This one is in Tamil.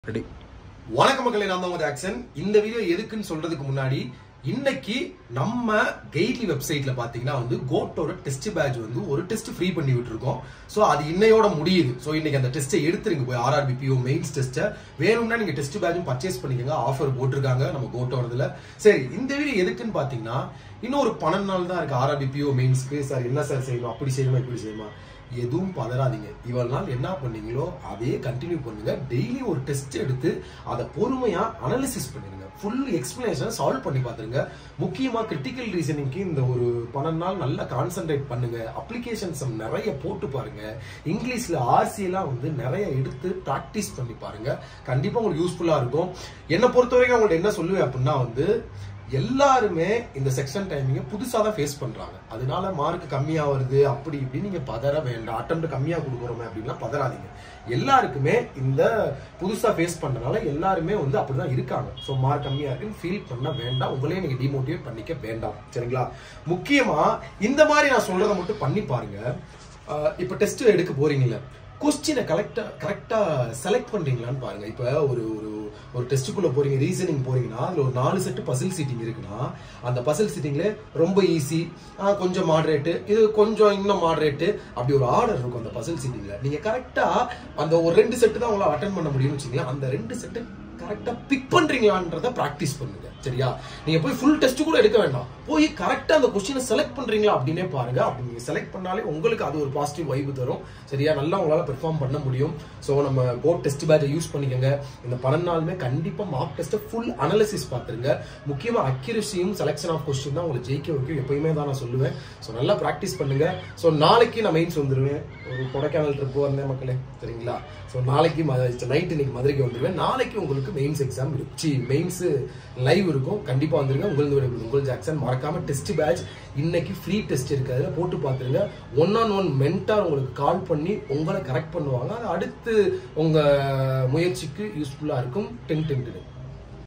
ரெடி வணக்கம் மக்களே நான் தான் உங்க ஜாக்சன் இந்த வீடியோ எதுக்குன்னு சொல்றதுக்கு முன்னாடி இன்னைக்கு நம்ம கெய்ட்லி வெப்சைட்ல பாத்தீங்கன்னா வந்து கோட்டோட டெஸ்ட் பேட்ச் வந்து ஒரு டெஸ்ட் ஃப்ரீ பண்ணி விட்டுருக்கோம் ஸோ அது இன்னையோட முடியுது ஸோ இன்னைக்கு அந்த டெஸ்ட்டை எடுத்துருங்க போய் ஆர்ஆர்பி பிஓ மெயின்ஸ் டெஸ்ட்டை வேணும்னா நீங்க டெஸ்ட் பேட்சும் பர்ச்சேஸ் பண்ணிக்கோங்க ஆஃபர் போட்டிருக்காங்க நம்ம கோட்டோடதுல சரி இந்த வீடியோ எதுக்குன்னு பாத்தீங்கன்னா இன்னும் ஒரு பன்னெண்டு நாள் தான் இருக்கு ஆர்ஆர்பி பிஓ மெயின்ஸ்க்கு சார் என்ன சார் செய்யணும் அப்படி செய்யணுமா இப்படி செய்யணுமா எதுவும் பதறாதீங்க இவ்வளவு நாள் என்ன பண்ணீங்களோ அதே கண்டினியூ பண்ணுங்க டெய்லி ஒரு டெஸ்ட் எடுத்து அதை பொறுமையா அனாலிசிஸ் பண்ணிருங்க ஃபுல் எக்ஸ்பிளனேஷன் சால்வ் பண்ணி பார்த்துருங்க முக்கியமா கிரிட்டிக்கல் ரீசனிங்க்கு இந்த ஒரு பன்னெண்டு நாள் நல்லா கான்சென்ட்ரேட் பண்ணுங்க அப்ளிகேஷன்ஸ் நிறைய போட்டு பாருங்க இங்கிலீஷ்ல ஆர்சி எல்லாம் வந்து நிறைய எடுத்து ப்ராக்டிஸ் பண்ணி பாருங்க கண்டிப்பா உங்களுக்கு யூஸ்ஃபுல்லா இருக்கும் என்னை பொறுத்த வரைக்கும் உங்கள்ட்ட என்ன சொல்லுவேன் அப்படின்னா வந்து எல்லாருமே இந்த செக்ஷன் டைமிங்க புதுசா தான் ஃபேஸ் பண்றாங்க அதனால மார்க் கம்மியா வருது அப்படி இப்படி நீங்க பதற வேண்டாம் அட்டம் கம்மியா கொடுக்குறோமே அப்படின்லாம் பதறாதீங்க எல்லாருக்குமே இந்த புதுசா ஃபேஸ் பண்றதுனால எல்லாருமே வந்து அப்படிதான் இருக்காங்க ஸோ மார்க் கம்மியா இருக்குன்னு ஃபீல் பண்ண வேண்டாம் உங்களே நீங்க டிமோட்டிவேட் பண்ணிக்க வேண்டாம் சரிங்களா முக்கியமா இந்த மாதிரி நான் சொல்றதை மட்டும் பண்ணி பாருங்க அஹ் இப்ப டெஸ்ட் எடுக்க போறீங்கல்ல கொஸ்டினை கரெக்டா கரெக்டா செலக்ட் பண்றீங்களான்னு பாருங்க இப்ப ஒரு ஒரு ஒரு டெஸ்ட்டுக்குள்ள போறீங்க ரீசனிங் போறீங்கன்னா அதுல ஒரு நாலு செட்டு பசில் சீட்டிங் இருக்குன்னா அந்த பசில் சீட்டிங்ல ரொம்ப ஈஸி கொஞ்சம் மாடரேட்டு இது கொஞ்சம் இன்னும் மாடரேட்டு அப்படி ஒரு ஆர்டர் இருக்கும் அந்த பசில் சீட்டிங்ல நீங்க கரெக்டா அந்த ஒரு ரெண்டு செட்டு தான் உங்களால அட்டன் பண்ண முடியும்னு வச்சுக்கலாம் அந்த ரெண்டு செட்டு கரெக்டா பிக் பண்றீங்களான்றத பிராக்டிஸ் பண்ணுங்க சரியா நீங்க போய் ஃபுல் டெஸ்ட் கூட எடுக்க வேண்டாம் போய் கரெக்டா அந்த கொஸ்டினை செலக்ட் பண்றீங்களா அப்படின்னே பாருங்க அப்படி நீங்க செலக்ட் பண்ணாலே உங்களுக்கு அது ஒரு பாசிட்டிவ் வைப் தரும் சரியா நல்லா உங்களால பெர்ஃபார்ம் பண்ண முடியும் ஸோ நம்ம கோட் டெஸ்ட் பேட்சை யூஸ் பண்ணிக்கோங்க இந்த பன்னெண்டு நாளுமே கண்டிப்பா மார்க் டெஸ்ட்டை ஃபுல் அனாலிசிஸ் பார்த்துருங்க முக்கியமா அக்யூரசியும் செலக்ஷன் ஆஃப் கொஸ்டின் தான் உங்களுக்கு ஜெயிக்க வைக்கும் எப்பயுமே தான் நான் சொல்லுவேன் ஸோ நல்லா ப்ராக்டிஸ் பண்ணுங்க ஸோ நாளைக்கு நான் மெயின்ஸ் வந்துருவேன் ஒரு கொடைக்கானல் ட்ரிப் வந்தேன் மக்களே சரிங்களா ஸோ நாளைக்கு நைட் இன்னைக்கு மதுரைக்கு வந்துருவேன் நாளைக்கு உங்களுக்கு மெயின்ஸ் எக்ஸாம் சி மெயின்ஸ் லைவ் இருக்கும் கண்டிப்பா வந்துருங்க உங்களுக்கு விட உங்கள் ஜாக்சன் மறக்காம டெஸ்ட் பேட்ச் இன்னைக்கு ஃப்ரீ டெஸ்ட் இருக்கு அதுல போட்டு பார்த்துருங்க ஒன் ஆன் ஒன் மென்டார் உங்களுக்கு கால் பண்ணி உங்களை கரெக்ட் பண்ணுவாங்க அது அடுத்து உங்க முயற்சிக்கு யூஸ்ஃபுல்லா இருக்கும் டென் டென்